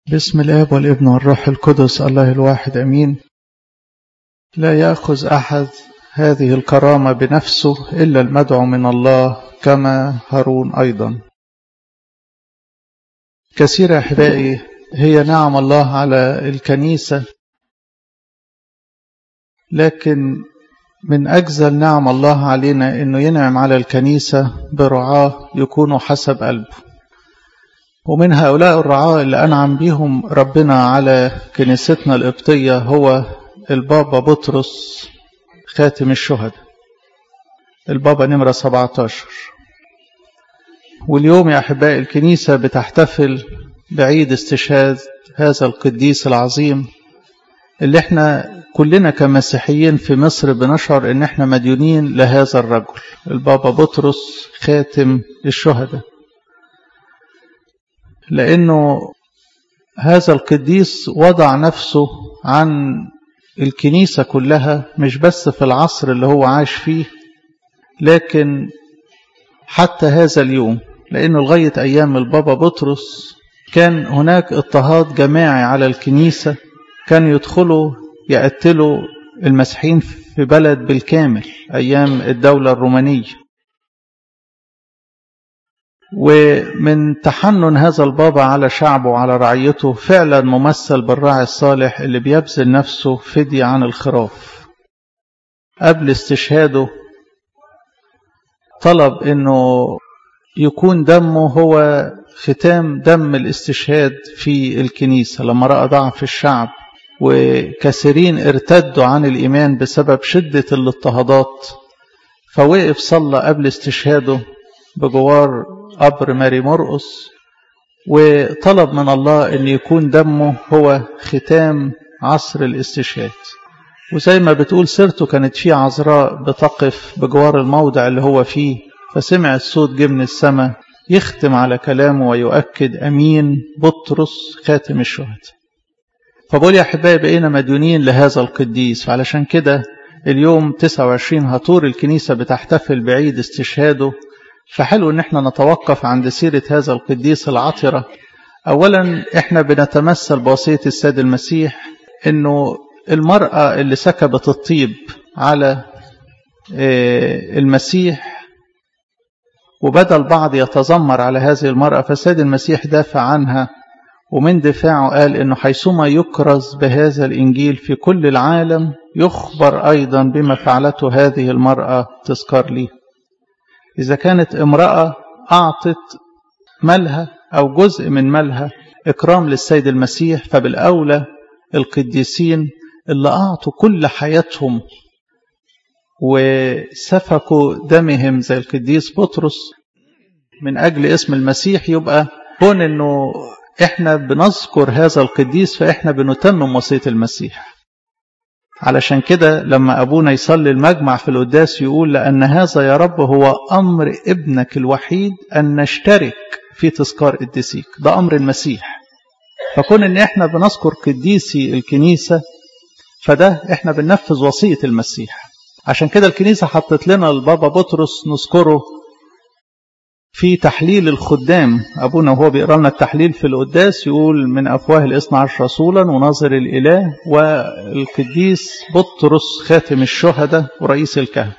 بسم الاب والابن والروح القدس الله الواحد امين لا ياخذ احد هذه الكرامه بنفسه الا المدعو من الله كما هارون ايضا كثير احبائي هي نعم الله على الكنيسه لكن من اجزل نعم الله علينا انه ينعم على الكنيسه برعاه يكونوا حسب قلبه ومن هؤلاء الرعاة اللي أنعم بهم ربنا على كنيستنا القبطية هو البابا بطرس خاتم الشهداء البابا نمرة 17 واليوم يا أحبائي الكنيسة بتحتفل بعيد استشهاد هذا القديس العظيم اللي احنا كلنا كمسيحيين في مصر بنشعر ان احنا مديونين لهذا الرجل البابا بطرس خاتم الشهداء لأنه هذا القديس وضع نفسه عن الكنيسة كلها مش بس في العصر اللي هو عاش فيه لكن حتى هذا اليوم لأنه لغاية أيام البابا بطرس كان هناك اضطهاد جماعي على الكنيسة كان يدخلوا يقتلوا المسيحيين في بلد بالكامل أيام الدولة الرومانية ومن تحنن هذا البابا على شعبه وعلى رعيته فعلا ممثل بالراعي الصالح اللي بيبذل نفسه فدية عن الخراف قبل استشهاده طلب انه يكون دمه هو ختام دم الاستشهاد في الكنيسة لما رأى ضعف الشعب وكثيرين ارتدوا عن الإيمان بسبب شدة الاضطهادات فوقف صلى قبل استشهاده بجوار قبر ماري مرقس وطلب من الله أن يكون دمه هو ختام عصر الاستشهاد وزي ما بتقول سيرته كانت في عذراء بتقف بجوار الموضع اللي هو فيه فسمعت صوت جه من السماء يختم على كلامه ويؤكد أمين بطرس خاتم الشهداء فبقول يا أحبائي بقينا مديونين لهذا القديس فعلشان كده اليوم 29 هطور الكنيسة بتحتفل بعيد استشهاده فحلو ان احنا نتوقف عند سيرة هذا القديس العطرة اولا احنا بنتمثل بوصية السيد المسيح انه المرأة اللي سكبت الطيب على المسيح وبدأ البعض يتذمر على هذه المرأة فالسيد المسيح دافع عنها ومن دفاعه قال انه حيثما يكرز بهذا الانجيل في كل العالم يخبر ايضا بما فعلته هذه المرأة تذكر ليه إذا كانت امرأة أعطت مالها أو جزء من مالها إكرام للسيد المسيح فبالأولى القديسين اللي أعطوا كل حياتهم وسفكوا دمهم زي القديس بطرس من أجل اسم المسيح يبقى كون أنه إحنا بنذكر هذا القديس فإحنا بنتمم وصية المسيح علشان كده لما أبونا يصلي المجمع في القداس يقول لأن هذا يا رب هو أمر ابنك الوحيد أن نشترك في تذكار قديسيك ده أمر المسيح فكون إن إحنا بنذكر قديسي الكنيسة فده إحنا بننفذ وصية المسيح عشان كده الكنيسة حطت لنا البابا بطرس نذكره في تحليل الخدام أبونا وهو بيقرأ لنا التحليل في القداس يقول من أفواه الاثنى عشر رسولا وناظر الإله والقديس بطرس خاتم الشهداء ورئيس الكهنة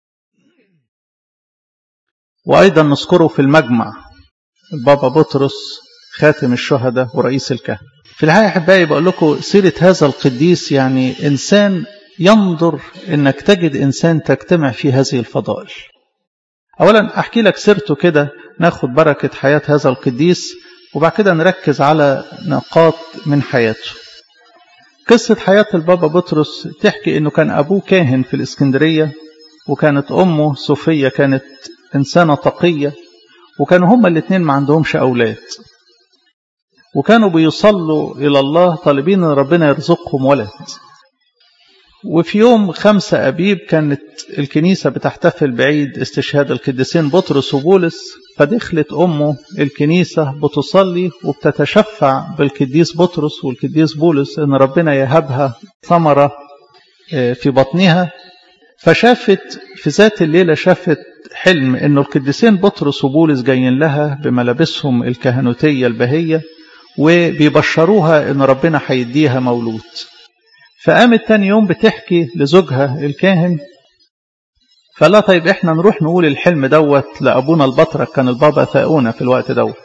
وأيضا نذكره في المجمع البابا بطرس خاتم الشهداء ورئيس الكهنة في الحقيقة أحبائي بقول لكم سيرة هذا القديس يعني إنسان ينظر إنك تجد إنسان تجتمع في هذه الفضائل أولا أحكي لك سيرته كده ناخد بركة حياة هذا القديس وبعد كده نركز على نقاط من حياته قصة حياة البابا بطرس تحكي أنه كان أبوه كاهن في الإسكندرية وكانت أمه صوفية كانت إنسانة تقية وكانوا هما الاثنين ما عندهمش أولاد وكانوا بيصلوا إلى الله طالبين أن ربنا يرزقهم ولد وفي يوم خمسة أبيب كانت الكنيسة بتحتفل بعيد استشهاد القديسين بطرس وبولس فدخلت أمه الكنيسة بتصلي وبتتشفع بالقديس بطرس والقديس بولس إن ربنا يهبها ثمرة في بطنها فشافت في ذات الليلة شافت حلم إنه القديسين بطرس وبولس جايين لها بملابسهم الكهنوتية البهية وبيبشروها ان ربنا هيديها مولود فقامت تاني يوم بتحكي لزوجها الكاهن فلا طيب احنا نروح نقول الحلم دوت لابونا البطرك كان البابا ثاؤنا في الوقت دوت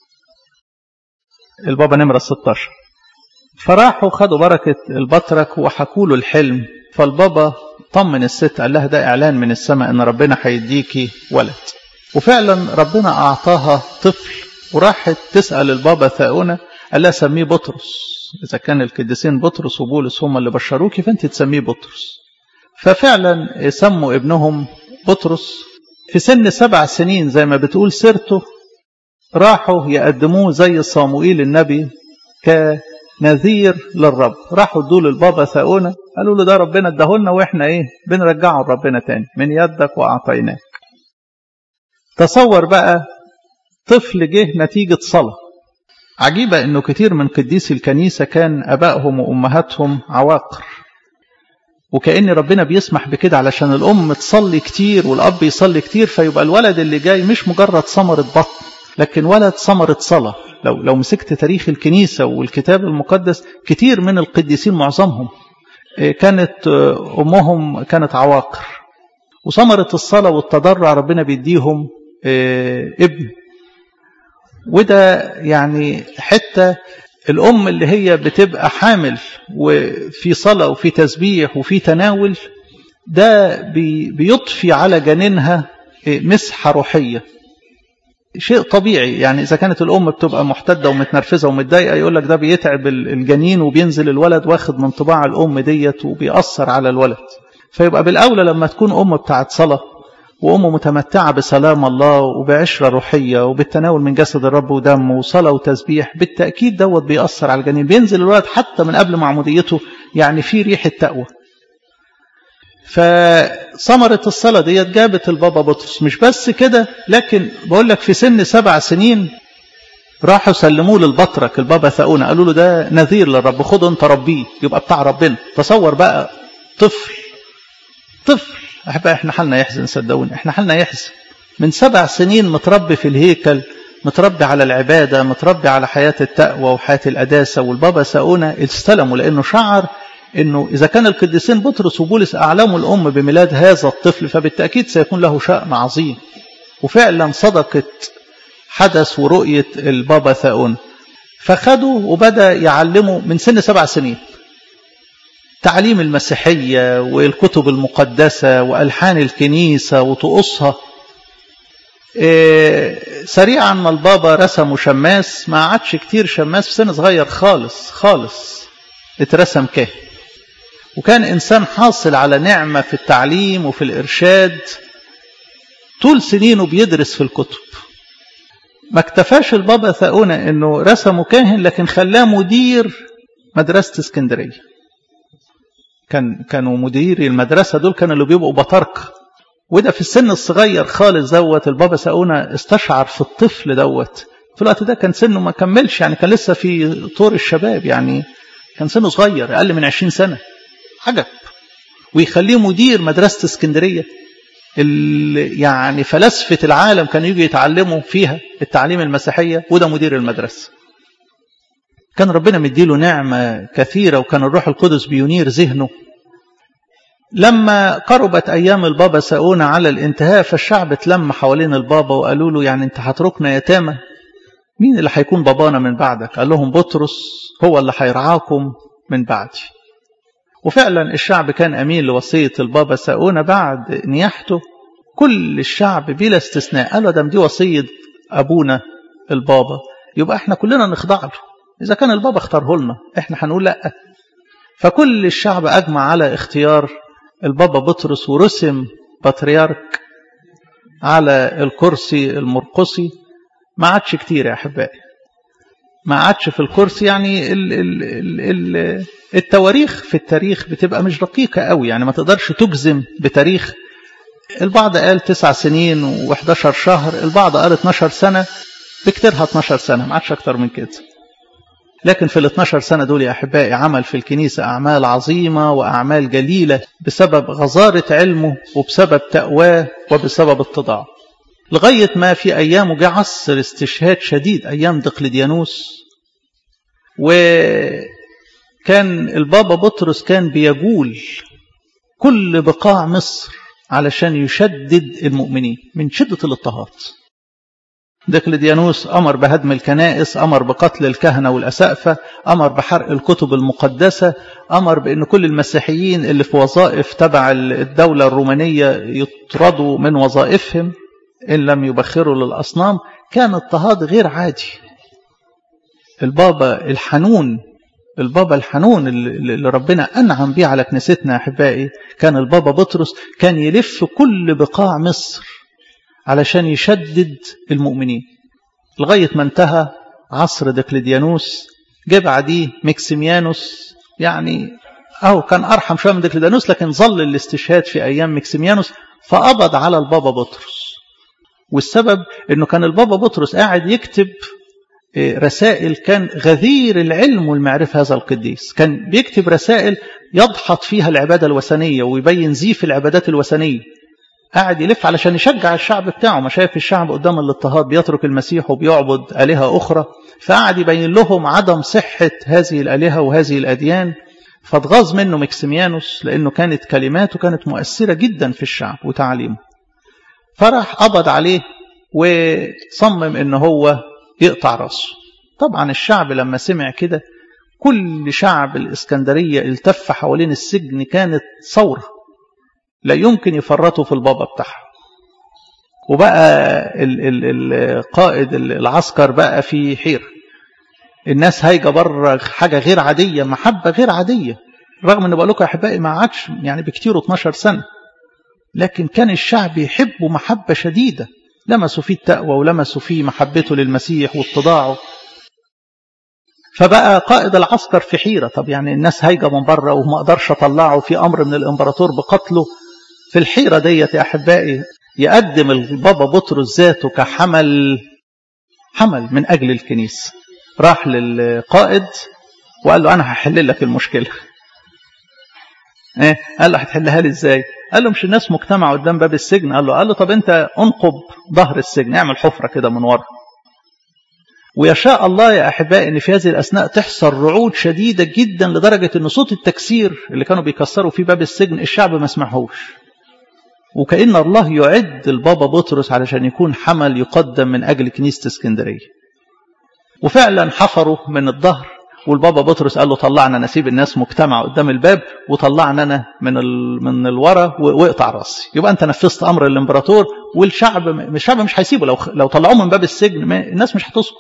البابا نمرة 16 فراحوا خدوا بركة البطرك وحكوا له الحلم فالبابا طمن الست قال لها ده اعلان من السماء ان ربنا هيديكي ولد وفعلا ربنا اعطاها طفل وراحت تسأل البابا ثاؤنا قال لها سميه بطرس إذا كان القديسين بطرس وبولس هم اللي بشروكي فأنت تسميه بطرس ففعلا سموا ابنهم بطرس في سن سبع سنين زي ما بتقول سيرته راحوا يقدموه زي صاموئيل النبي كنذير للرب راحوا ادوا للبابا ثاؤنا قالوا له ده ربنا اداهولنا واحنا ايه بنرجعه لربنا تاني من يدك واعطيناك تصور بقى طفل جه نتيجة صلاة عجيبة انه كتير من قديسي الكنيسة كان ابائهم وامهاتهم عواقر وكأن ربنا بيسمح بكده علشان الام تصلي كتير والاب يصلي كتير فيبقى الولد اللي جاي مش مجرد ثمرة بطن لكن ولد ثمرة صلاة لو لو مسكت تاريخ الكنيسة والكتاب المقدس كتير من القديسين معظمهم كانت امهم كانت عواقر وثمرة الصلاة والتضرع ربنا بيديهم ابن وده يعني حتة الأم اللي هي بتبقى حامل وفي صلاة وفي تسبيح وفي تناول ده بيطفي على جنينها مسحة روحية شيء طبيعي يعني إذا كانت الأم بتبقى محتدة ومتنرفزة ومتضايقة يقول لك ده بيتعب الجنين وبينزل الولد واخد من طباع الأم ديت وبيأثر على الولد فيبقى بالأولى لما تكون أم بتاعت صلاة وأم متمتعة بسلام الله وبعشرة روحية وبالتناول من جسد الرب ودمه وصلاة وتسبيح بالتأكيد دوت بيأثر على الجنين بينزل الولد حتى من قبل معموديته يعني في ريحة تقوى فثمرة الصلاة ديت جابت البابا بطرس مش بس كده لكن بقول لك في سن سبع سنين راحوا سلموه للبطرك البابا ثاؤنا قالوا له ده نذير للرب خده انت ربيه يبقى بتاع ربنا تصور بقى طفل طفل احبائي احنا حالنا يحزن صدقوني احنا حالنا يحزن من سبع سنين متربي في الهيكل متربي على العبادة متربي على حياة التقوى وحياة القداسة والبابا ساؤنا استلموا لأنه شعر أنه إذا كان القديسين بطرس وبولس أعلموا الأم بميلاد هذا الطفل فبالتأكيد سيكون له شأن عظيم وفعلا صدقت حدث ورؤية البابا ثاؤنا فخدوا وبدأ يعلموا من سن سبع سنين تعليم المسيحية والكتب المقدسة وألحان الكنيسة وطقوسها إيه سريعا ما البابا رسموا شماس ما عادش كتير شماس في سن صغير خالص خالص اترسم كاهن وكان إنسان حاصل على نعمة في التعليم وفي الإرشاد طول سنينه بيدرس في الكتب ما اكتفاش البابا ثاؤنا انه رسمه كاهن لكن خلاه مدير مدرسة اسكندرية كان كانوا مديري المدرسة دول كانوا اللي بيبقوا بطاركة وده في السن الصغير خالص دوت البابا ساؤنا استشعر في الطفل دوت في الوقت ده كان سنه ما كملش يعني كان لسه في طور الشباب يعني كان سنه صغير أقل من 20 سنة عجب ويخليه مدير مدرسة اسكندرية اللي يعني فلسفة العالم كانوا يجوا يتعلموا فيها التعليم المسيحية وده مدير المدرسة كان ربنا مديله نعمة كثيرة وكان الروح القدس بينير ذهنه لما قربت أيام البابا ساؤنا على الانتهاء فالشعب اتلم حوالين البابا وقالوا له يعني انت هتركنا يتامى مين اللي هيكون بابانا من بعدك قال لهم بطرس هو اللي هيرعاكم من بعدي وفعلا الشعب كان أمين لوصية البابا ساؤنا بعد نياحته كل الشعب بلا استثناء قالوا ده دي وصية أبونا البابا يبقى احنا كلنا نخضع له إذا كان البابا اختاره لنا احنا هنقول لا فكل الشعب أجمع على اختيار البابا بطرس ورسم بطريرك على الكرسي المرقصي ما عادش كتير يا أحبائي ما عادش في الكرسي يعني ال ال ال ال التواريخ في التاريخ بتبقى مش دقيقة قوي يعني ما تقدرش تجزم بتاريخ البعض قال تسع سنين و11 شهر البعض قال 12 سنة بكتيرها 12 سنة ما عادش أكتر من كده لكن في ال 12 سنة دول يا أحبائي عمل في الكنيسة أعمال عظيمة وأعمال جليلة بسبب غزارة علمه وبسبب تقواه وبسبب اتضاعه لغاية ما في أيامه جه عصر استشهاد شديد أيام دقلديانوس وكان البابا بطرس كان بيجول كل بقاع مصر علشان يشدد المؤمنين من شدة الاضطهاد دقلديانوس أمر بهدم الكنائس أمر بقتل الكهنة والأسقفة أمر بحرق الكتب المقدسة أمر بأن كل المسيحيين اللي في وظائف تبع الدولة الرومانية يطردوا من وظائفهم إن لم يبخروا للأصنام كان اضطهاد غير عادي البابا الحنون البابا الحنون اللي ربنا أنعم بيه على كنيستنا أحبائي كان البابا بطرس كان يلف كل بقاع مصر علشان يشدد المؤمنين لغاية ما انتهى عصر دقلديانوس جه بعديه مكسيميانوس يعني أهو كان أرحم شوية من دقلديانوس لكن ظل الاستشهاد في أيام مكسيميانوس فقبض على البابا بطرس والسبب أنه كان البابا بطرس قاعد يكتب رسائل كان غذير العلم والمعرفة هذا القديس كان بيكتب رسائل يضحط فيها العبادة الوثنية ويبين زيف العبادات الوثنية قاعد يلف علشان يشجع الشعب بتاعه ما شايف الشعب قدام الاضطهاد بيترك المسيح وبيعبد آلهة أخرى فقعد يبين لهم عدم صحة هذه الآلهة وهذه الأديان فاتغاظ منه مكسيميانوس لأنه كانت كلماته كانت مؤثرة جدا في الشعب وتعليمه فراح قبض عليه وصمم ان هو يقطع راسه طبعا الشعب لما سمع كده كل شعب الإسكندرية التف حوالين السجن كانت ثورة لا يمكن يفرطوا في البابا بتاعها وبقى القائد العسكر بقى في حيرة الناس هايجة بره حاجة غير عادية محبة غير عادية رغم ان بقول لكم يا احبائي ما عادش يعني بكتير 12 سنة لكن كان الشعب يحبه محبة شديدة لمسوا فيه التقوى ولمسوا فيه محبته للمسيح واتضاعه فبقى قائد العسكر في حيرة طب يعني الناس هايجة من بره وما اقدرش اطلعه في امر من الامبراطور بقتله في الحيرة ديت يا احبائي يقدم البابا بطرس ذاته كحمل حمل من اجل الكنيسة راح للقائد وقال له انا هحل لك المشكلة ايه قال له هتحلها لي ازاي قال له مش الناس مجتمع قدام باب السجن قال له قال له طب انت انقب ظهر السجن اعمل حفرة كده من ورا ويشاء الله يا أحبائي أن في هذه الأثناء تحصل رعود شديدة جدا لدرجة أن صوت التكسير اللي كانوا بيكسروا فيه باب السجن الشعب ما سمعهوش وكأن الله يعد البابا بطرس علشان يكون حمل يقدم من أجل كنيسة اسكندرية وفعلا حفروا من الظهر والبابا بطرس قال له طلعنا نسيب الناس مجتمع قدام الباب وطلعنا انا من ال... من الورا واقطع راسي يبقى انت نفذت امر الامبراطور والشعب الشعب مش هيسيبه لو لو طلعوه من باب السجن ما... الناس مش هتسكت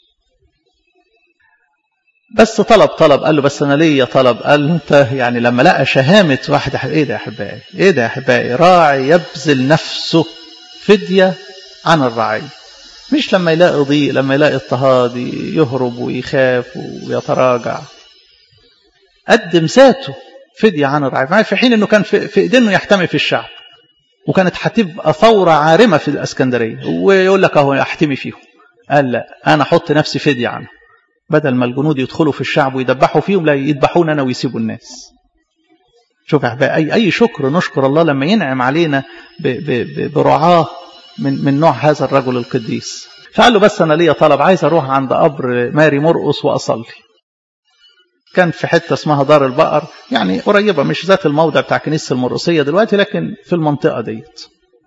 بس طلب طلب قال له بس انا ليا طلب قال له انت يعني لما لقى شهامه واحد ايه ده يا احبائي ايه ده يا احبائي راعي يبذل نفسه فديه عن الرعيه مش لما يلاقي ضيق لما يلاقي اضطهاد يهرب ويخاف ويتراجع قدم ذاته فدية عن الرعاية في حين انه كان في ايديه انه يحتمي في الشعب وكانت هتبقى ثورة عارمة في الاسكندرية ويقول لك اهو احتمي فيهم قال لا انا احط نفسي فدية عنه بدل ما الجنود يدخلوا في الشعب ويدبحوا فيهم لا يذبحون انا ويسيبوا الناس شوف يا احبائي اي اي شكر نشكر الله لما ينعم علينا برعاه من من نوع هذا الرجل القديس فقال له بس انا ليا طلب عايز اروح عند قبر ماري مرقص واصلي كان في حته اسمها دار البقر يعني قريبه مش ذات الموضع بتاع كنيسه المرقصيه دلوقتي لكن في المنطقه ديت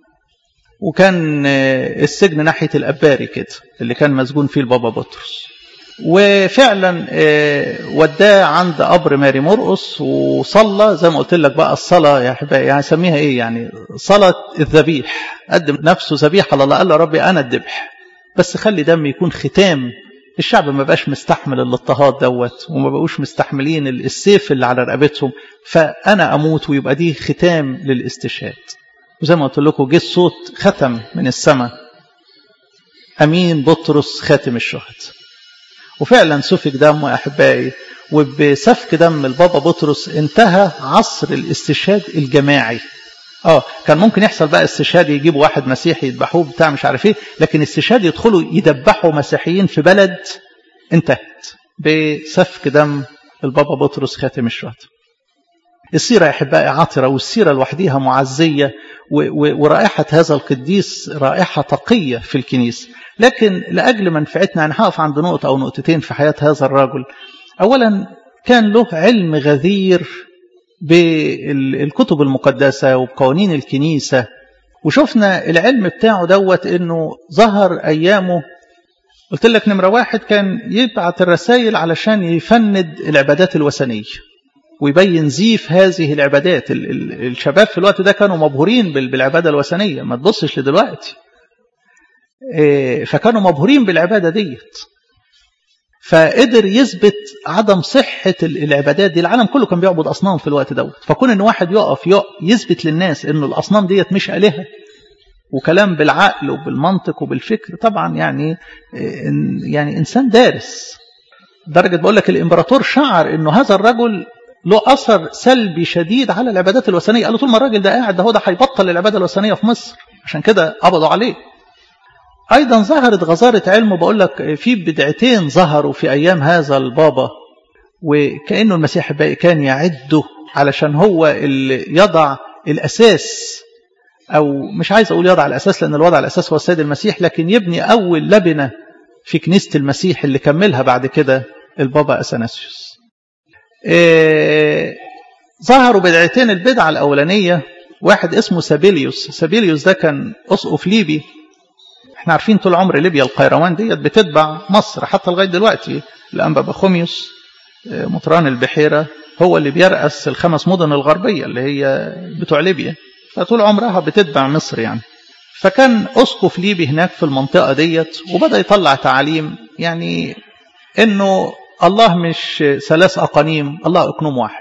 وكان السجن ناحيه الاباري كده اللي كان مسجون فيه البابا بطرس وفعلا وداه عند قبر ماري مرقص وصلى زي ما قلت لك بقى الصلاة يا أحبائي يعني سميها إيه يعني صلاة الذبيح قدم نفسه ذبيحة لله قال له ربي أنا الذبح بس خلي دمي يكون ختام الشعب ما بقاش مستحمل الاضطهاد دوت وما بقوش مستحملين السيف اللي على رقبتهم فأنا أموت ويبقى دي ختام للاستشهاد وزي ما قلت لكم جه الصوت ختم من السماء أمين بطرس خاتم الشهد وفعلا سفك دمه يا أحبائي وبسفك دم البابا بطرس انتهى عصر الاستشهاد الجماعي اه كان ممكن يحصل بقى استشهاد يجيبوا واحد مسيحي يذبحوه بتاع مش عارف ايه لكن استشهاد يدخلوا يدبحوا مسيحيين في بلد انتهت بسفك دم البابا بطرس خاتم الشهداء السيرة يا أحبائي عاطرة والسيرة لوحديها معزية ورائحة هذا القديس رائحة تقية في الكنيسة لكن لأجل منفعتنا أنا هقف عند نقطة أو نقطتين في حياة هذا الرجل أولا كان له علم غزير بالكتب المقدسة وبقوانين الكنيسة وشفنا العلم بتاعه دوت انه ظهر ايامه قلت لك نمرة واحد كان يبعت الرسائل علشان يفند العبادات الوثنية ويبين زيف هذه العبادات ال ال الشباب في الوقت ده كانوا مبهورين بالعبادة الوثنية ما تبصش لدلوقتي فكانوا مبهورين بالعبادة ديت فقدر يثبت عدم صحة العبادات دي العالم كله كان بيعبد أصنام في الوقت دوت فكون إن واحد يقف يثبت للناس إنه الأصنام ديت مش آلهة وكلام بالعقل وبالمنطق وبالفكر طبعا يعني يعني إنسان دارس درجة بقول لك الإمبراطور شعر إنه هذا الرجل له أثر سلبي شديد على العبادات الوثنية قال له طول ما الراجل ده قاعد ده هو ده هيبطل العبادة الوثنية في مصر عشان كده قبضوا عليه أيضا ظهرت غزارة علم بقول لك في بدعتين ظهروا في أيام هذا البابا وكأنه المسيح الباقي كان يعده علشان هو اللي يضع الأساس أو مش عايز أقول يضع الأساس لأن الوضع الأساس هو السيد المسيح لكن يبني أول لبنة في كنيسة المسيح اللي كملها بعد كده البابا أثناسيوس إيه ظهروا بدعتين البدعة الأولانية واحد اسمه سابيليوس سابيليوس ده كان أسقف ليبي احنا عارفين طول عمر ليبيا القيروان ديت بتتبع مصر حتى لغايه دلوقتي الانبا بخوميوس مطران البحيره هو اللي بيرأس الخمس مدن الغربيه اللي هي بتوع ليبيا فطول عمرها بتتبع مصر يعني فكان اسقف ليبي هناك في المنطقه ديت وبدا يطلع تعاليم يعني انه الله مش ثلاث اقانيم الله اقنوم واحد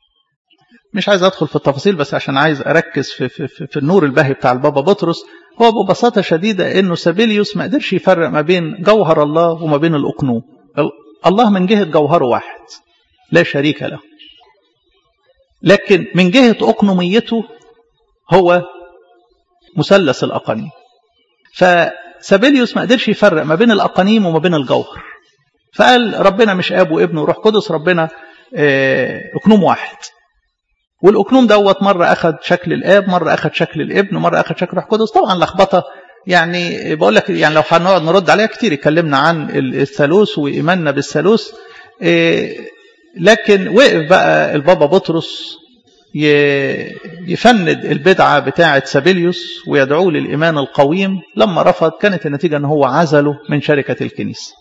مش عايز ادخل في التفاصيل بس عشان عايز اركز في, في, في, في النور الباهي بتاع البابا بطرس هو ببساطة شديدة انه سابيليوس ما قدرش يفرق ما بين جوهر الله وما بين الاقنوم الله من جهة جوهره واحد لا شريك له لكن من جهة أقنوميته هو مثلث الأقانيم فسابيليوس ما قدرش يفرق ما بين الأقانيم وما بين الجوهر فقال ربنا مش أب وابن وروح قدس ربنا أقنوم واحد والاقنوم دوت مره اخذ شكل الاب مره اخذ شكل الابن مره اخذ شكل روح قدس طبعا لخبطه يعني بقول لك يعني لو هنقعد نرد عليها كتير اتكلمنا عن الثالوث وايماننا بالثالوث لكن وقف بقى البابا بطرس يفند البدعه بتاعه سابيليوس ويدعوه للايمان القويم لما رفض كانت النتيجه ان هو عزله من شركه الكنيسه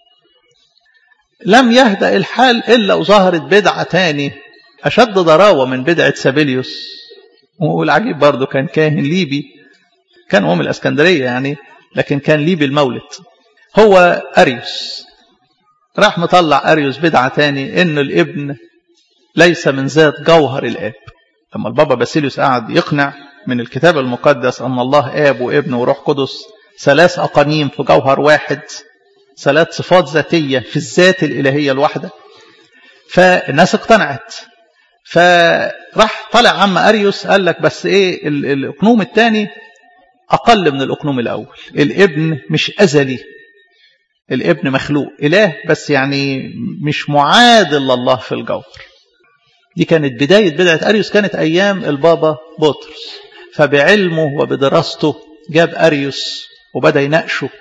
لم يهدأ الحال الا وظهرت بدعه تاني أشد ضراوة من بدعة سابيليوس والعجيب برضه كان كاهن ليبي كان هو من الأسكندرية يعني لكن كان ليبي المولد هو أريوس راح مطلع أريوس بدعة تاني إن الابن ليس من ذات جوهر الآب لما البابا باسيليوس قعد يقنع من الكتاب المقدس أن الله آب وابن وروح قدس ثلاث أقانيم في جوهر واحد ثلاث صفات ذاتية في الذات الإلهية الواحدة فالناس اقتنعت فراح طلع عم أريوس قال لك بس إيه الأقنوم الثاني أقل من الأقنوم الأول الابن مش أزلي الابن مخلوق إله بس يعني مش معادل لله في الجوهر دي كانت بداية بدعة أريوس كانت أيام البابا بطرس فبعلمه وبدراسته جاب أريوس وبدأ يناقشه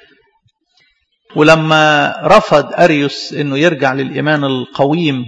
ولما رفض أريوس أنه يرجع للإيمان القويم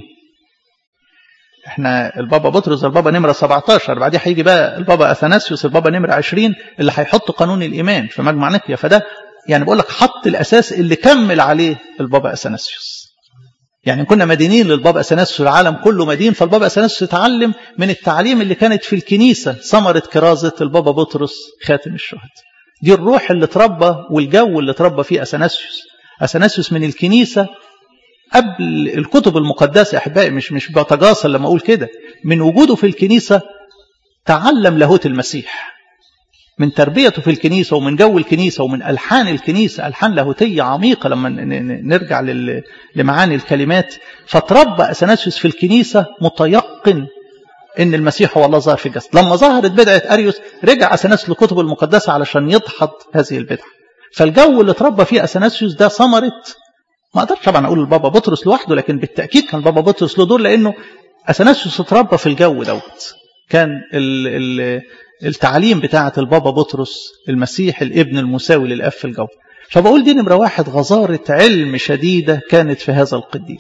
احنا البابا بطرس البابا نمرة 17 بعدين هيجي بقى البابا اثناسيوس البابا نمرة 20 اللي هيحط قانون الايمان في مجمع نقيا فده يعني بقول لك حط الاساس اللي كمل عليه البابا اثناسيوس يعني كنا مدينين للبابا اثناسيوس العالم كله مدين فالبابا اثناسيوس اتعلم من التعليم اللي كانت في الكنيسه ثمره كرازه البابا بطرس خاتم الشهداء دي الروح اللي اتربى والجو اللي اتربى فيه اثناسيوس اثناسيوس من الكنيسه قبل الكتب المقدسة أحبائي مش مش بتجاصل لما أقول كده من وجوده في الكنيسة تعلم لاهوت المسيح من تربيته في الكنيسة ومن جو الكنيسة ومن ألحان الكنيسة ألحان لاهوتية عميقة لما نرجع لمعاني الكلمات فتربى أثناسيوس في الكنيسة متيقن ان المسيح هو الله ظاهر في الجسد لما ظهرت بدعة أريوس رجع أثناسيوس للكتب المقدسة علشان يدحض هذه البدعة فالجو اللي اتربى فيه أثناسيوس ده ثمرة ما اقدرش طبعا اقول البابا بطرس لوحده لكن بالتاكيد كان البابا بطرس له دور لانه اثناسيوس اتربى في الجو دوت كان ال ال التعليم بتاعه البابا بطرس المسيح الابن المساوي للاب في الجو فبقول دي نمره واحد غزاره علم شديده كانت في هذا القديس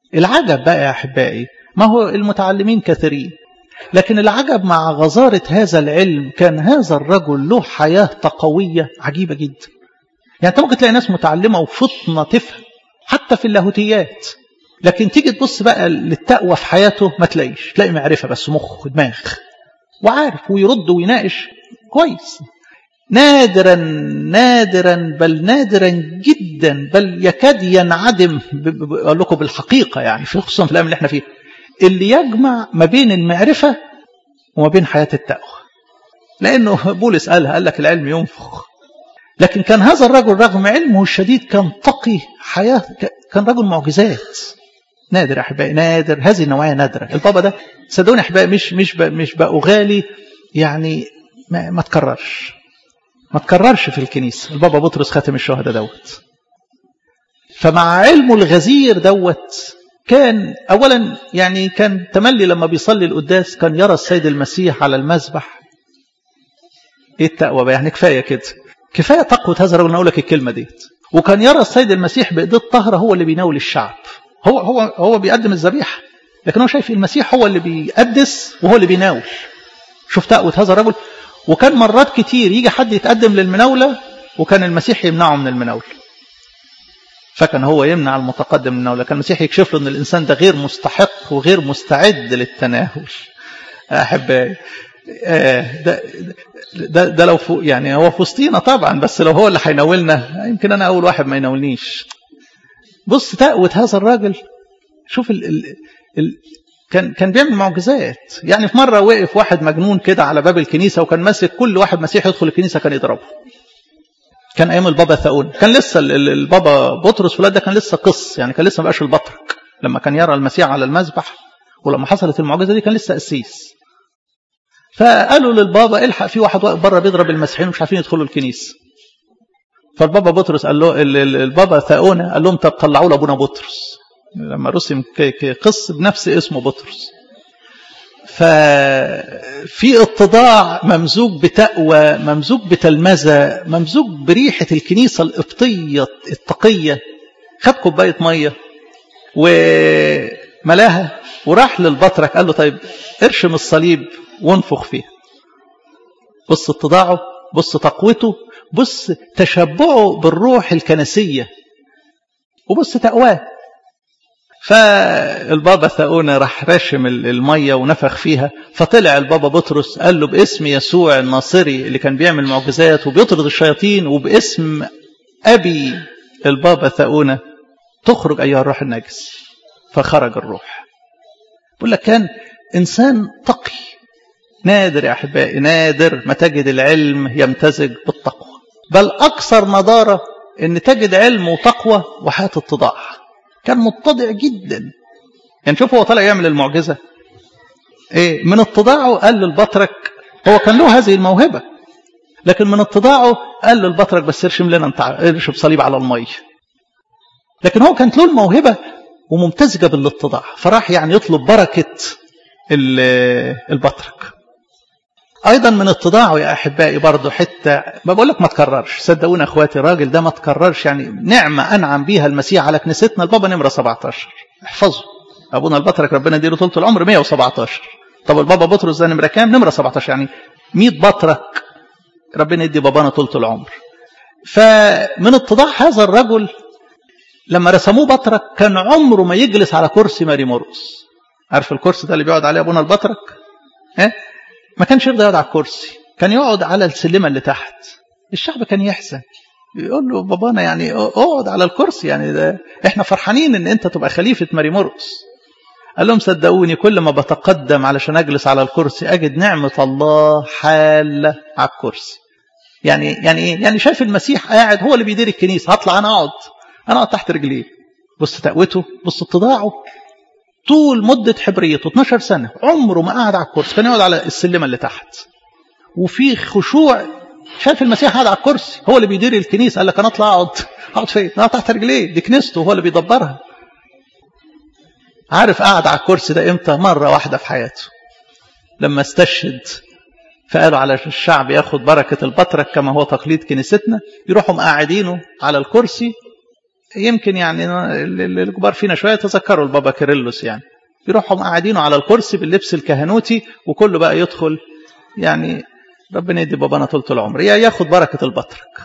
العجب بقى يا أحبائي ما هو المتعلمين كثيرين لكن العجب مع غزارة هذا العلم كان هذا الرجل له حياة تقوية عجيبة جدا يعني انت ممكن تلاقي ناس متعلمة وفطنة تفهم حتى في اللاهوتيات لكن تيجي تبص بقى للتقوى في حياته ما تلاقيش تلاقي معرفة بس مخ دماغ وعارف ويرد ويناقش كويس نادرا نادرا بل نادرا جدا بل يكاد ينعدم اقول لكم بالحقيقه يعني في خصوصا في الايام اللي احنا فيها اللي يجمع ما بين المعرفه وما بين حياه التقوى لانه بولس قالها قال لك العلم ينفخ لكن كان هذا الرجل رغم علمه الشديد كان تقي حياه كان رجل معجزات نادر يا احبائي نادر هذه النوعيه نادره البابا ده صدقوني يا احبائي مش مش مش باغالي يعني ما, ما تكررش ما تكررش في الكنيسة البابا بطرس خاتم الشهداء دوت فمع علمه الغزير دوت كان أولا يعني كان تملي لما بيصلي القداس كان يرى السيد المسيح على المذبح ايه التقوى بقى يعني كفاية كده كفاية تقوى هذا الرجل أقول لك الكلمة ديت وكان يرى السيد المسيح بإيديه الطاهرة هو اللي بيناول الشعب هو هو هو بيقدم الذبيحة لكن هو شايف المسيح هو اللي بيقدس وهو اللي بيناول شوف تقوى هذا الرجل وكان مرات كتير يجي حد يتقدم للمناولة وكان المسيح يمنعه من المناولة فكان هو يمنع المتقدم من المناولة كان المسيح يكشف له أن الإنسان ده غير مستحق وغير مستعد للتناول أحبائي ده, ده, ده لو فوق يعني هو في وسطينا طبعا بس لو هو اللي هيناولنا يمكن أنا أول واحد ما يناولنيش بص تقوة هذا الراجل شوف ال ال ال كان كان بيعمل معجزات يعني في مره وقف واحد مجنون كده على باب الكنيسه وكان ماسك كل واحد مسيح يدخل الكنيسه كان يضربه كان ايام البابا ثاون كان لسه البابا بطرس ولاد ده كان لسه قص يعني كان لسه ما بقاش البطرك لما كان يرى المسيح على المذبح ولما حصلت المعجزه دي كان لسه قسيس فقالوا للبابا الحق في واحد واقف بره بيضرب المسيحيين مش عارفين يدخلوا الكنيسه فالبابا بطرس قال له البابا ثاونه قال لهم طب طلعوا له ابونا بطرس لما رسم قص بنفس اسمه بطرس ففي اتضاع ممزوج بتقوى ممزوج بتلمذة ممزوج بريحة الكنيسة القبطية التقية خد كوباية مية وملاها وراح للبطرك قال له طيب ارشم الصليب وانفخ فيها بص اتضاعه بص تقوته بص تشبعه بالروح الكنسية وبص تقواه فالبابا ثاؤون راح راشم المية ونفخ فيها فطلع البابا بطرس قال له باسم يسوع الناصري اللي كان بيعمل معجزات وبيطرد الشياطين وباسم أبي البابا ثاؤون تخرج أيها الروح النجس فخرج الروح بقول لك كان إنسان تقي نادر يا أحبائي نادر ما تجد العلم يمتزج بالتقوى بل أكثر نضارة أن تجد علم وتقوى وحياة اتضاع كان متضع جدا يعني شوف هو طالع يعمل المعجزة إيه من اتضاعه قال للبطرك هو كان له هذه الموهبة لكن من اتضاعه قال للبطرك بس ارشم لنا انت ارشم صليب على المية لكن هو كانت له الموهبة وممتزجة بالاتضاع فراح يعني يطلب بركة البطرك ايضا من اتضاعه يا احبائي برضه حته ما بقول لك ما تكررش صدقونا اخواتي الراجل ده ما تكررش يعني نعمه انعم بيها المسيح على كنيستنا البابا نمره 17 احفظوا ابونا البطرك ربنا يديله طول العمر 117 طب البابا بطرس ده نمره كام نمره 17 يعني 100 بطرك ربنا يدي بابانا طول العمر فمن اتضاع هذا الرجل لما رسموه بطرك كان عمره ما يجلس على كرسي ماري مرقس عارف الكرسي ده اللي بيقعد عليه ابونا البطرك ها ما كانش يرضى يقعد على الكرسي كان يقعد على السلمة اللي تحت الشعب كان يحزن يقول له بابانا يعني اقعد على الكرسي يعني ده احنا فرحانين ان انت تبقى خليفة ماري مرقس قال لهم صدقوني كل ما بتقدم علشان اجلس على الكرسي اجد نعمة الله حالة على الكرسي يعني يعني ايه يعني شايف المسيح قاعد هو اللي بيدير الكنيسة هطلع انا اقعد انا اقعد تحت رجليه بص تقوته بص اتضاعه طول مدة حبريته 12 سنة عمره ما قعد على الكرسي كان يقعد على السلمة اللي تحت وفي خشوع شايف المسيح قاعد على الكرسي هو اللي بيدير الكنيسة قال لك أنا أطلع أقعد أقعد فين؟ أقعد تحت رجليه دي كنيسته هو اللي بيدبرها عارف قعد على الكرسي ده إمتى؟ مرة واحدة في حياته لما استشهد فقالوا على الشعب ياخد بركة البطرك كما هو تقليد كنيستنا يروحوا مقاعدينه على الكرسي يمكن يعني الكبار فينا شوية تذكروا البابا كيرلس يعني يروحوا قاعدينه على الكرسي باللبس الكهنوتي وكله بقى يدخل يعني ربنا يدي بابانا طولة العمر ياخد بركة البطرك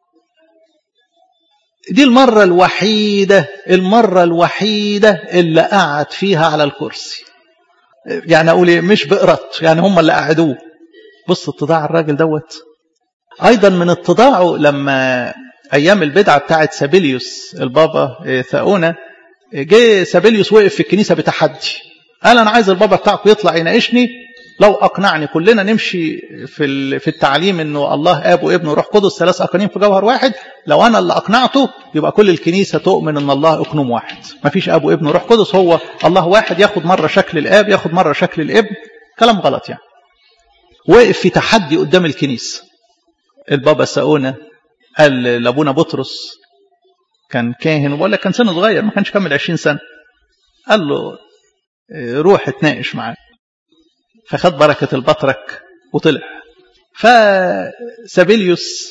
دي المرة الوحيدة المرة الوحيدة اللي قعد فيها على الكرسي يعني أقول إيه مش بإرادته يعني هم اللي قعدوه بص اتضاع الراجل دوت أيضا من اتضاعه لما أيام البدعة بتاعت سابيليوس البابا ثاؤونة جه سابيليوس وقف في الكنيسة بتحدي قال أنا عايز البابا بتاعكم يطلع يناقشني لو أقنعني كلنا نمشي في في التعليم إنه الله آب وابن وروح قدس ثلاث أقانيم في جوهر واحد لو أنا اللي أقنعته يبقى كل الكنيسة تؤمن إن الله أقنوم واحد ما فيش آب وابن وروح قدس هو الله واحد ياخد مرة شكل الآب ياخد مرة شكل الابن كلام غلط يعني وقف في تحدي قدام الكنيسة البابا ساونا قال لابونا بطرس كان كاهن وبقول لك كان سنه صغير ما كانش كمل 20 سنه قال له روح اتناقش معاه فخد بركة البطرك وطلع فسابيليوس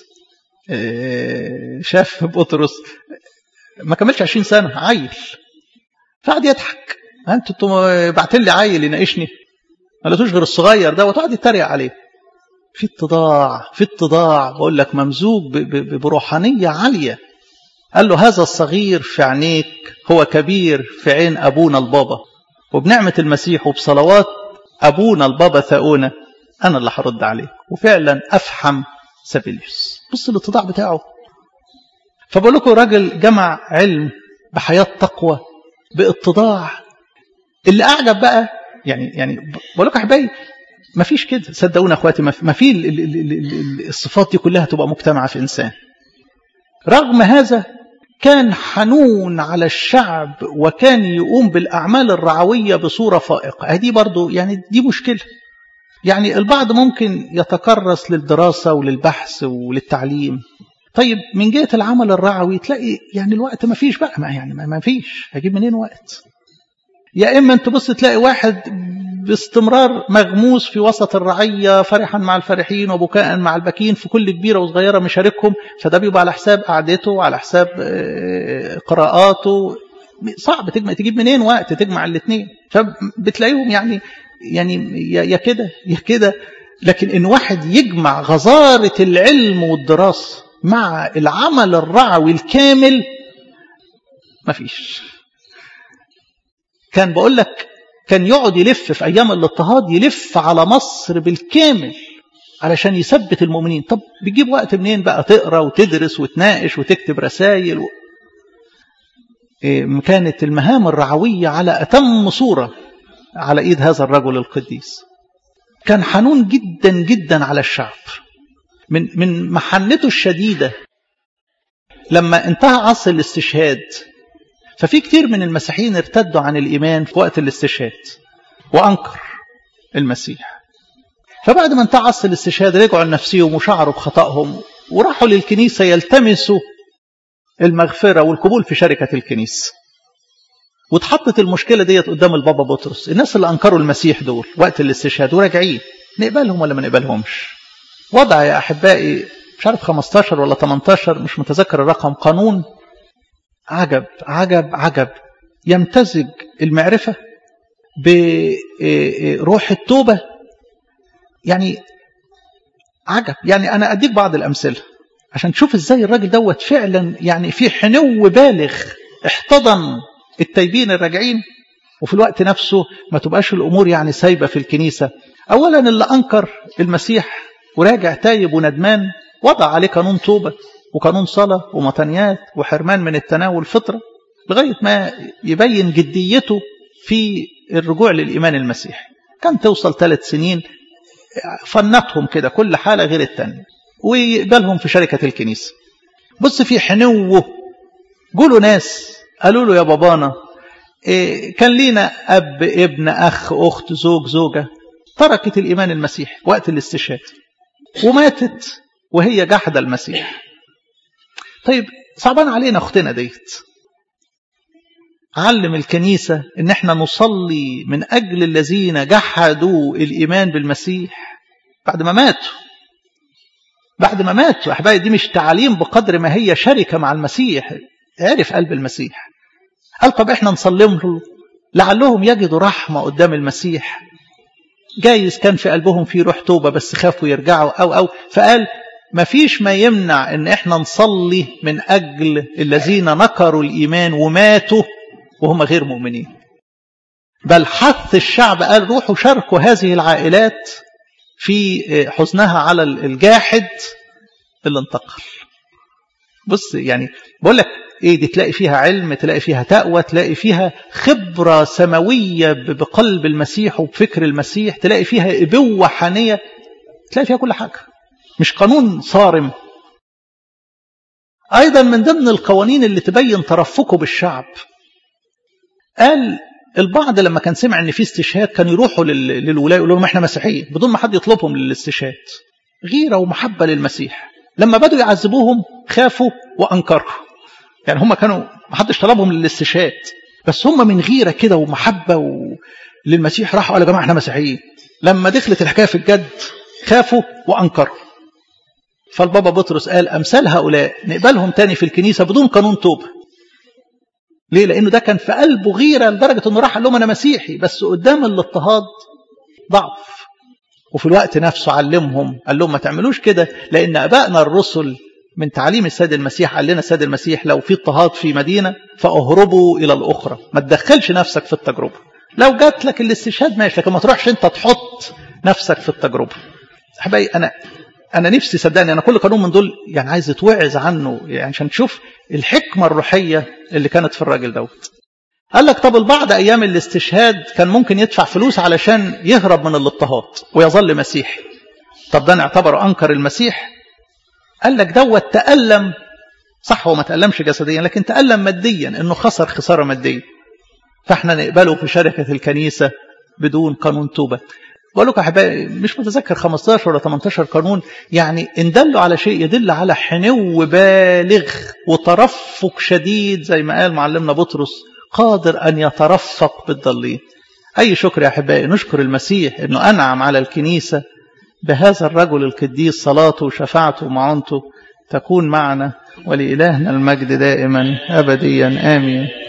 شاف بطرس ما كملش 20 سنة عيل فقعد يضحك انتوا انتوا بعتين لي عيل يناقشني ما لقيتوش غير الصغير ده وتقعد يتريق عليه في اتضاع في اتضاع بقول لك ممزوج بروحانية عالية قال له هذا الصغير في عينيك هو كبير في عين أبونا البابا وبنعمة المسيح وبصلوات أبونا البابا ثاؤونة أنا اللي هرد عليك وفعلا أفحم سابيليوس بص الاتضاع بتاعه فبقول لكم راجل جمع علم بحياة تقوى باتضاع اللي أعجب بقى يعني يعني بقول لكم أحبائي ما فيش كده صدقونا اخواتي ما في الصفات دي كلها تبقى مجتمعة في إنسان رغم هذا كان حنون على الشعب وكان يقوم بالأعمال الرعوية بصورة فائقة هذه برضو يعني دي مشكلة يعني البعض ممكن يتكرس للدراسة وللبحث وللتعليم طيب من جهة العمل الرعوي تلاقي يعني الوقت ما فيش بقى ما يعني ما فيش هجيب منين وقت يا إما أنت تبص تلاقي واحد باستمرار مغموس في وسط الرعية فرحا مع الفرحين وبكاء مع البكين في كل كبيرة وصغيرة مشاركهم فده بيبقى على حساب قعدته وعلى حساب قراءاته صعب تجمع تجيب منين وقت تجمع الاثنين فبتلاقيهم يعني يعني يا كده يا كده لكن ان واحد يجمع غزارة العلم والدراسة مع العمل الرعوي الكامل مفيش كان بقول لك كان يقعد يلف في أيام الاضطهاد يلف على مصر بالكامل علشان يثبت المؤمنين طب بيجيب وقت منين بقى تقرا وتدرس وتناقش وتكتب رسائل و... إيه كانت المهام الرعوية على أتم صورة على إيد هذا الرجل القديس كان حنون جدا جدا على الشعب من من محنته الشديدة لما انتهى عصر الاستشهاد ففي كتير من المسيحيين ارتدوا عن الإيمان في وقت الاستشهاد وأنكر المسيح فبعد ما انتهى عصر الاستشهاد رجعوا لنفسهم وشعروا بخطأهم وراحوا للكنيسة يلتمسوا المغفرة والقبول في شركة الكنيسة واتحطت المشكلة ديت قدام البابا بطرس الناس اللي أنكروا المسيح دول وقت الاستشهاد وراجعين نقبلهم ولا ما نقبلهمش وضع يا أحبائي مش عارف 15 ولا 18 مش متذكر الرقم قانون عجب عجب عجب يمتزج المعرفة بروح التوبة يعني عجب يعني أنا أديك بعض الأمثلة عشان تشوف إزاي الراجل دوت فعلا يعني في حنو بالغ احتضن التايبين الراجعين وفي الوقت نفسه ما تبقاش الأمور يعني سايبة في الكنيسة أولا اللي أنكر المسيح وراجع تايب وندمان وضع عليه قانون توبة وقانون صلاة ومطنيات وحرمان من التناول فطرة لغاية ما يبين جديته في الرجوع للإيمان المسيحي كان توصل ثلاث سنين فنتهم كده كل حالة غير التانية ويقبلهم في شركة الكنيسة بص في حنوه قولوا ناس قالوا له يا بابانا إيه كان لينا أب ابن أخ أخت زوج زوجة تركت الإيمان المسيحي وقت الاستشهاد وماتت وهي جحد المسيح طيب صعبان علينا اختنا ديت علم الكنيسة ان احنا نصلي من اجل الذين جحدوا الايمان بالمسيح بعد ما ماتوا بعد ما ماتوا احبائي دي مش تعليم بقدر ما هي شركة مع المسيح عرف قلب المسيح قال طب احنا نسلم له لعلهم يجدوا رحمة قدام المسيح جايز كان في قلبهم في روح توبة بس خافوا يرجعوا أو أو فقال ما فيش ما يمنع ان احنا نصلي من أجل الذين نكروا الإيمان وماتوا وهم غير مؤمنين بل حث الشعب قال روحوا شاركوا هذه العائلات في حزنها على الجاحد اللي انتقل بص يعني بقول لك ايه دي تلاقي فيها علم تلاقي فيها تقوى تلاقي فيها خبرة سماوية بقلب المسيح وبفكر المسيح تلاقي فيها ابوة حانية تلاقي فيها كل حاجة مش قانون صارم ايضا من ضمن القوانين اللي تبين ترفقه بالشعب قال البعض لما كان سمع ان في استشهاد كانوا يروحوا للولايه يقولوا لهم احنا مسيحيين بدون ما حد يطلبهم للاستشهاد غيره ومحبه للمسيح لما بدوا يعذبوهم خافوا وانكروا يعني هم كانوا ما حدش طلبهم للاستشهاد بس هم من غيره كده ومحبه و... للمسيح راحوا قالوا يا جماعه احنا مسيحيين لما دخلت الحكايه في الجد خافوا وانكروا فالبابا بطرس قال امثال هؤلاء نقبلهم تاني في الكنيسه بدون قانون توبه ليه لانه ده كان في قلبه غيره لدرجه انه راح قال لهم انا مسيحي بس قدام الاضطهاد ضعف وفي الوقت نفسه علمهم قال لهم ما تعملوش كده لان ابائنا الرسل من تعليم السيد المسيح قال لنا السيد المسيح لو في اضطهاد في مدينه فاهربوا الى الاخرى ما تدخلش نفسك في التجربه لو جات لك الاستشهاد ماشي لكن ما تروحش انت تحط نفسك في التجربه احبائي انا انا نفسي صدقني انا كل قانون من دول يعني عايز اتوعظ عنه يعني عشان تشوف الحكمه الروحيه اللي كانت في الراجل دوت قال لك طب البعض ايام الاستشهاد كان ممكن يدفع فلوس علشان يهرب من الاضطهاد ويظل مسيحي طب ده نعتبره انكر المسيح قال لك دوت تألم صح هو ما تألمش جسديا لكن تألم ماديا انه خسر خساره ماديه فاحنا نقبله في شركه الكنيسه بدون قانون توبه بقول لكم احبائي مش متذكر 15 ولا 18 قانون يعني ان دلوا على شيء يدل على حنو بالغ وترفق شديد زي ما قال معلمنا بطرس قادر ان يترفق بالضالين اي شكر يا احبائي نشكر المسيح انه انعم على الكنيسه بهذا الرجل القديس صلاته وشفاعته ومعونته تكون معنا ولإلهنا المجد دائما أبديا آمين